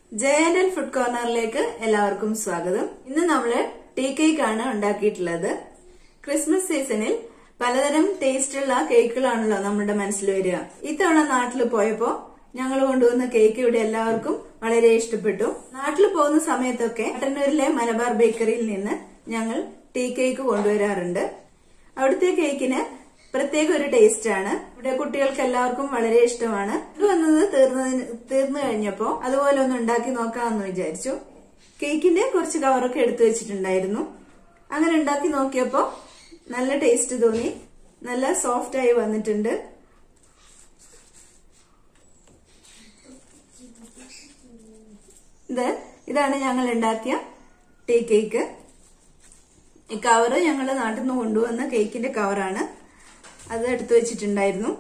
ജയന്റൽ food കോർണറിലേക്ക് എല്ലാവർക്കും സ്വാഗതം ഇന്ന് നമ്മള് ടീ കേക്ക് ആണ് ഉണ്ടാക്കിയിട്ടുള്ളത് ക്രിസ്മസ് സീസണിൽ പലതരം ടേസ്റ്റുള്ള കേക്കുകളാണല്ലോ നമ്മുടെ മനസ്സിൽ വരിക ഇത്തവണ നാട്ടിൽ പോയപ്പോ ഞങ്ങൾ കൊണ്ടുവന്ന കേക്ക് ഇവിടെ എല്ലാവർക്കും വളരെ ഇഷ്ടപ്പെട്ടു നാട്ടിൽ പോകുന്ന സമയത്തൊക്കെ കട്ടന്നൂരിലെ മലബാർ ബേക്കറിയിൽ നിന്ന് ഞങ്ങൾ ടീ കേക്ക് കൊണ്ടുവരാറുണ്ട് അവിടുത്തെ കേക്കിന് പ്രത്യേക ഒരു ടേസ്റ്റ് ആണ് ഇവിടെ കുട്ടികൾക്ക് എല്ലാവർക്കും വളരെ ഇഷ്ടമാണ് ഇത് വന്നത് തീർന്നതിന് തീർന്നു കഴിഞ്ഞപ്പോ അതുപോലെ ഒന്ന് ഉണ്ടാക്കി നോക്കാമെന്ന് വിചാരിച്ചു കേക്കിന്റെ കുറച്ച് കവറൊക്കെ എടുത്തു വെച്ചിട്ടുണ്ടായിരുന്നു അങ്ങനെ ഉണ്ടാക്കി നോക്കിയപ്പോ നല്ല ടേസ്റ്റ് തോന്നി നല്ല സോഫ്റ്റ് ആയി വന്നിട്ടുണ്ട് ഇത് ഇതാണ് ഞങ്ങൾ ഉണ്ടാക്കിയ ടീ കേക്ക് ഈ കവറ് ഞങ്ങൾ നാട്ടിൽ നിന്ന് കൊണ്ടുവന്ന കേക്കിന്റെ കവറാണ് അത് എടുത്തു വെച്ചിട്ടുണ്ടായിരുന്നു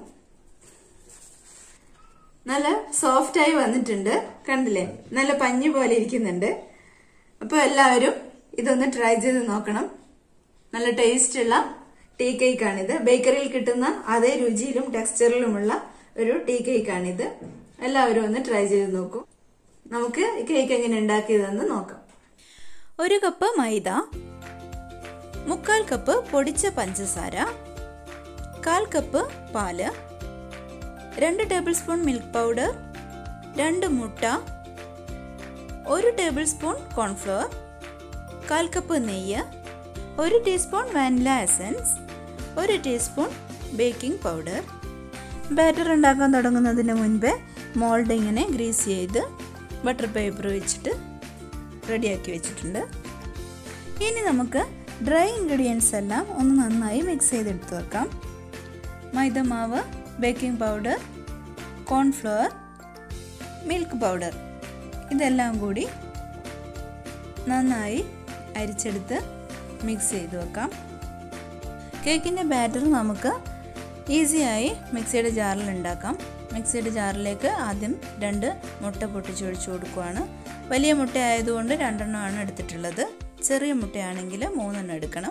നല്ല സോഫ്റ്റ് ആയി വന്നിട്ടുണ്ട് കണ്ടില്ലേ നല്ല പഞ്ഞി പോലെ ഇരിക്കുന്നുണ്ട് അപ്പൊ എല്ലാവരും ഇതൊന്ന് ട്രൈ ചെയ്ത് നോക്കണം നല്ല ടേസ്റ്റ് ഉള്ള ടീ കേക്കാണിത് ബേക്കറിയിൽ കിട്ടുന്ന അതേ രുചിയിലും ടെക്സ്ചറിലുമുള്ള ഒരു ടീ കേക്കാണിത് എല്ലാവരും ഒന്ന് ട്രൈ ചെയ്ത് നോക്കൂ നമുക്ക് ഈ കേക്ക് എങ്ങനെ ഉണ്ടാക്കിയതെന്ന് നോക്കാം ഒരു കപ്പ് മൈദ മുക്കാൽ കപ്പ് പൊടിച്ച പഞ്ചസാര കാൽ കപ്പ് പാല് രണ്ട് ടേബിൾ സ്പൂൺ മിൽക്ക് പൗഡർ രണ്ട് മുട്ട ഒരു ടേബിൾ സ്പൂൺ കോൺഫ്ലവർ കാൽ കപ്പ് നെയ്യ് ഒരു ടീസ്പൂൺ വാനില എസൻസ് ഒരു ടീസ്പൂൺ ബേക്കിംഗ് പൗഡർ ബാറ്റർ ഉണ്ടാക്കാൻ തുടങ്ങുന്നതിന് മുൻപേ മോൾഡ് ഇങ്ങനെ ഗ്രീസ് ചെയ്ത് ബട്ടർ പേപ്പർ വെച്ചിട്ട് റെഡിയാക്കി വെച്ചിട്ടുണ്ട് ഇനി നമുക്ക് ഡ്രൈ ഇൻഗ്രീഡിയൻസ് എല്ലാം ഒന്ന് നന്നായി മിക്സ് ചെയ്തെടുത്ത് വെക്കാം മൈദമാവ് baking powder cornflour milk powder ഇതെല്ലാം കൂടി നന്നായി അരിച്ചെടുത്ത് മിക്സ് ചെയ്ത് വെക്കാം കേക്കിൻ്റെ ബാറ്റർ നമുക്ക് ഈസിയായി മിക്സിയുടെ ജാറിൽ ഉണ്ടാക്കാം മിക്സിയുടെ ജാറിലേക്ക് ആദ്യം രണ്ട് മുട്ട പൊട്ടിച്ചൊഴിച്ചു കൊടുക്കുകയാണ് വലിയ മുട്ട ആയതുകൊണ്ട് രണ്ടെണ്ണമാണ് എടുത്തിട്ടുള്ളത് ചെറിയ മുട്ടയാണെങ്കിൽ മൂന്നെണ്ണം എടുക്കണം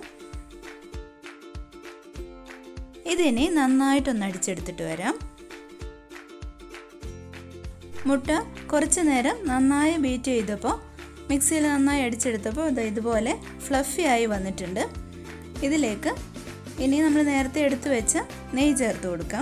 ഇതിനി നന്നായിട്ടൊന്ന് അടിച്ചെടുത്തിട്ട് വരാം മുട്ട കുറച്ച് നേരം നന്നായി ബീറ്റ് ചെയ്തപ്പോൾ മിക്സിയിൽ നന്നായി അടിച്ചെടുത്തപ്പോൾ ഇത് ഇതുപോലെ ഫ്ലഫി ആയി വന്നിട്ടുണ്ട് ഇതിലേക്ക് ഇനി നമ്മൾ നേരത്തെ എടുത്തു വെച്ച നെയ്യ് ചേർത്ത് കൊടുക്കാം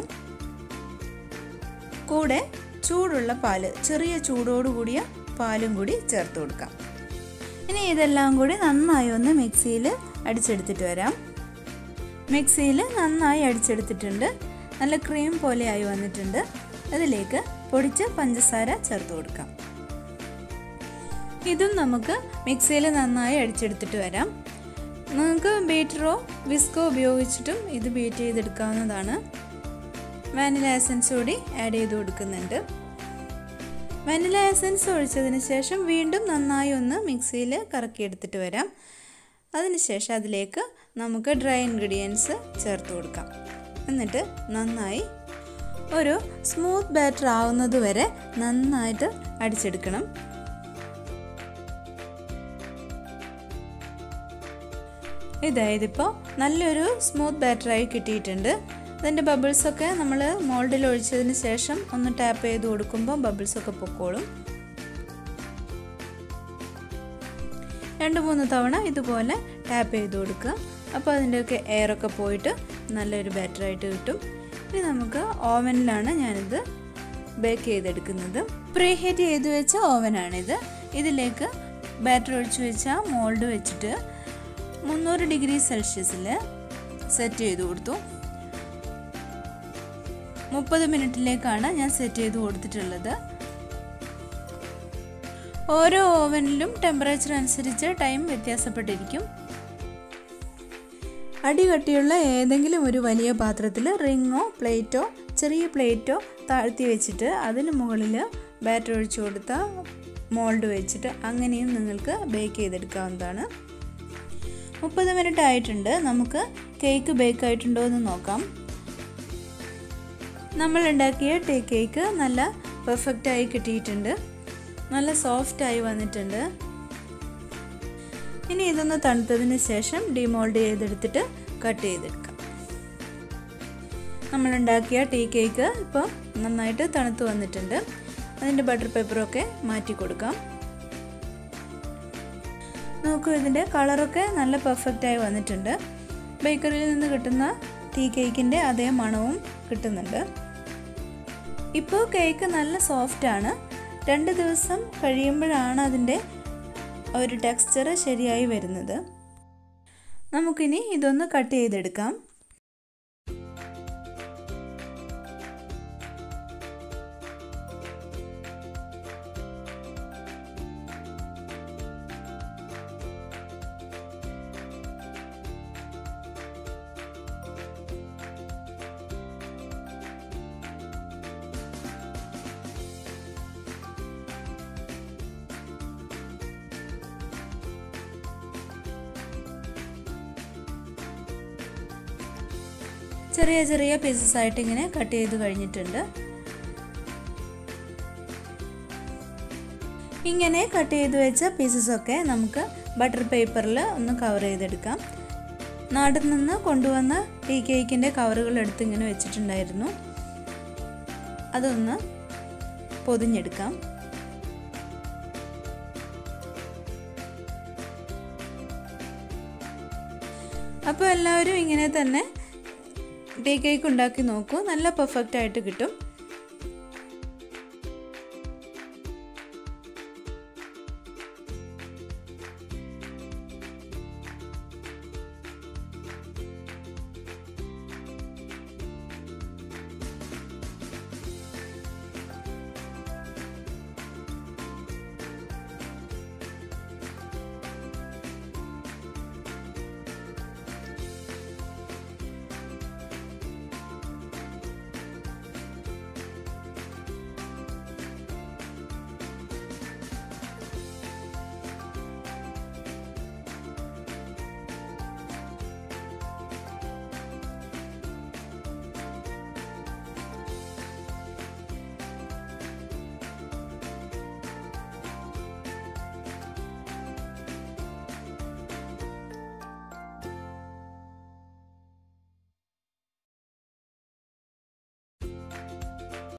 കൂടെ ചൂടുള്ള പാല് ചെറിയ ചൂടോടുകൂടിയ പാലും കൂടി ചേർത്ത് കൊടുക്കാം ഇനി ഇതെല്ലാം കൂടി നന്നായി ഒന്ന് മിക്സിയിൽ അടിച്ചെടുത്തിട്ട് വരാം മിക്സിയിൽ നന്നായി അടിച്ചെടുത്തിട്ടുണ്ട് നല്ല ക്രീം പോലെ ആയി വന്നിട്ടുണ്ട് അതിലേക്ക് പൊടിച്ച പഞ്ചസാര ചേർത്ത് കൊടുക്കാം ഇതും നമുക്ക് മിക്സിയിൽ നന്നായി അടിച്ചെടുത്തിട്ട് വരാം നിങ്ങൾക്ക് ബീറ്ററോ വിസ്കോ ഉപയോഗിച്ചിട്ടും ഇത് ബീറ്റ് ചെയ്തെടുക്കാവുന്നതാണ് വാനില എസൻസ് കൂടി ആഡ് ചെയ്ത് കൊടുക്കുന്നുണ്ട് വാനില എസൻസ് ഒഴിച്ചതിന് ശേഷം വീണ്ടും നന്നായി ഒന്ന് മിക്സിയിൽ കറക്കിയെടുത്തിട്ട് വരാം അതിനുശേഷം അതിലേക്ക് നമുക്ക് ഡ്രൈ ഇൻഗ്രീഡിയൻസ് ചേർത്ത് കൊടുക്കാം എന്നിട്ട് നന്നായി ഒരു സ്മൂത്ത് ബാറ്റർ ആവുന്നത് വരെ നന്നായിട്ട് അടിച്ചെടുക്കണം ഇതായത് ഇപ്പോൾ നല്ലൊരു സ്മൂത്ത് ബാറ്ററായി കിട്ടിയിട്ടുണ്ട് അതിൻ്റെ ബബിൾസൊക്കെ നമ്മൾ മോൾഡിൽ ഒഴിച്ചതിന് ശേഷം ഒന്ന് ടാപ്പ് ചെയ്ത് കൊടുക്കുമ്പോൾ ബബിൾസൊക്കെ പൊക്കോളും രണ്ട് മൂന്ന് തവണ ഇതുപോലെ ടാപ്പ് ചെയ്ത് കൊടുക്കുക അപ്പോൾ അതിൻ്റെയൊക്കെ എയറൊക്കെ പോയിട്ട് നല്ലൊരു ബാറ്ററായിട്ട് കിട്ടും ഇനി നമുക്ക് ഓവനിലാണ് ഞാനിത് ബേക്ക് ചെയ്തെടുക്കുന്നത് പ്രീ ഹീറ്റ് ചെയ്ത് വെച്ച ഓവനാണിത് ഇതിലേക്ക് ബാറ്റർ ഒഴിച്ച് വെച്ച മോൾഡ് വെച്ചിട്ട് മുന്നൂറ് ഡിഗ്രി സെൽഷ്യസിൽ സെറ്റ് ചെയ്ത് കൊടുത്തു മുപ്പത് മിനിറ്റിലേക്കാണ് ഞാൻ സെറ്റ് ചെയ്ത് കൊടുത്തിട്ടുള്ളത് ഓരോ ഓവനിലും ടെമ്പറേച്ചർ അനുസരിച്ച് ടൈം വ്യത്യാസപ്പെട്ടിരിക്കും അടികട്ടിയുള്ള ഏതെങ്കിലും ഒരു വലിയ പാത്രത്തിൽ റിങ്ങോ പ്ലേറ്റോ ചെറിയ പ്ലേറ്റോ താഴ്ത്തി വെച്ചിട്ട് അതിന് മുകളിൽ ബാറ്റർ ഒഴിച്ചു കൊടുത്ത മോൾഡ് വെച്ചിട്ട് അങ്ങനെയും നിങ്ങൾക്ക് ബേക്ക് ചെയ്തെടുക്കാവുന്നതാണ് മുപ്പത് മിനിറ്റ് ആയിട്ടുണ്ട് നമുക്ക് കേക്ക് ബേക്ക് ആയിട്ടുണ്ടോ എന്ന് നോക്കാം നമ്മൾ ഉണ്ടാക്കിയ ടീ കേക്ക് നല്ല പെർഫെക്റ്റ് ആയി കിട്ടിയിട്ടുണ്ട് നല്ല സോഫ്റ്റ് ആയി വന്നിട്ടുണ്ട് ഇനി ഇതൊന്ന് തണുത്തതിന് ശേഷം ഡിമോൾഡ് ചെയ്തെടുത്തിട്ട് കട്ട് ചെയ്തെടുക്കാം നമ്മളുണ്ടാക്കിയ ടീ കേക്ക് ഇപ്പോൾ നന്നായിട്ട് തണുത്ത് വന്നിട്ടുണ്ട് അതിൻ്റെ ബട്ടർ പേപ്പറൊക്കെ മാറ്റി കൊടുക്കാം നോക്കൂ ഇതിൻ്റെ കളറൊക്കെ നല്ല പെർഫെക്റ്റായി വന്നിട്ടുണ്ട് ബേക്കറിയിൽ നിന്ന് കിട്ടുന്ന ടീ കേക്കിൻ്റെ അതേ മണവും കിട്ടുന്നുണ്ട് ഇപ്പോൾ കേക്ക് നല്ല സോഫ്റ്റാണ് രണ്ട് ദിവസം കഴിയുമ്പോഴാണ് അതിൻ്റെ ഒരു ടെക്സ്ചർ ശരിയായി വരുന്നത് നമുക്കിനി ഇതൊന്ന് കട്ട് ചെയ്തെടുക്കാം ചെറിയ ചെറിയ പീസസ് ആയിട്ട് ഇങ്ങനെ കട്ട് ചെയ്ത് കഴിഞ്ഞിട്ടുണ്ട് ഇങ്ങനെ കട്ട് ചെയ്ത് വെച്ച പീസസ് ഒക്കെ നമുക്ക് ബട്ടർ പേപ്പറിൽ ഒന്ന് കവർ ചെയ്തെടുക്കാം നാട്ടിൽ നിന്ന് കൊണ്ടുവന്ന ടീ കേക്കിൻ്റെ കവറുകൾ എടുത്ത് ഇങ്ങനെ വെച്ചിട്ടുണ്ടായിരുന്നു അതൊന്ന് പൊതിഞ്ഞെടുക്കാം അപ്പോൾ എല്ലാവരും ഇങ്ങനെ തന്നെ ടീ കേക്ക് ഉണ്ടാക്കി നോക്കൂ നല്ല പെർഫെക്റ്റ് ആയിട്ട് കിട്ടും